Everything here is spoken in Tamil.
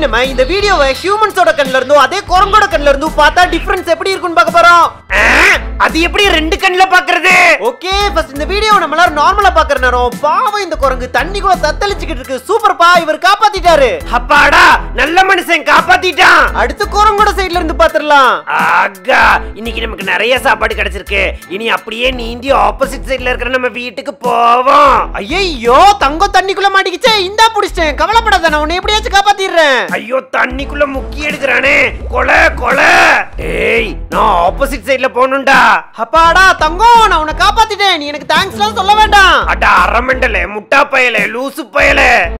நம்ம இந்த வீடியோவை ஹியூமன்ஸோட கண்ணுல இருந்தும் அதே குரங்கோட கண்ணுல இருந்தும் பார்த்தா டிஃபரன்ஸ் எப்படி இருக்குன்னு பார்க்க போறோம் அது எப்படி ரெண்டு கண்ணுல பாக்குறது ஓகே ஃபர்ஸ்ட் இந்த வீடியோ நம்ம எல்லாரும் நார்மலா பாக்குற நேரம் பாவம் இந்த குரங்கு தண்ணிக்குள்ள தத்தளிச்சுக்கிட்டு இருக்கு சூப்பர்ப்பா இவர் காப்பாத்திட்டாரு அப்பாடா நல்ல மனுஷன் காப்பாத்திட்டான் அடுத்து குரங்கோட சைடுல இருந்து பாத்துடலாம் ஆகா இன்னைக்கு நமக்கு நிறைய சாப்பாடு கிடைச்சிருக்கு இனி அப்படியே நீந்தி ஆப்போசிட் சைடுல இருக்கிற நம்ம வீட்டுக்கு போவோம் ஐயோ தங்கம் தண்ணிக்குள்ள மாட்டிக்கிச்சே இந்தா புடிச்சிட்டேன் கவலைப்படாத நான் உன்னை எப்படியாச்சும் காப்பாத்திடுறேன் ஐயோ தண்ணிக்குள்ள முக்கி எடுக்கிறானே கொலை கொலை ஏய் நான் ஆப்போசிட் சைடுல போகணும்டா அப்பாடா தங்கம் நான் உன்னை காப்பாத்திட்டேன் நீ எனக்கு தேங்க்ஸ்லாம் சொல்ல வேண்டாம் அட அரமண்டல முட்டா பயல லூசு பயல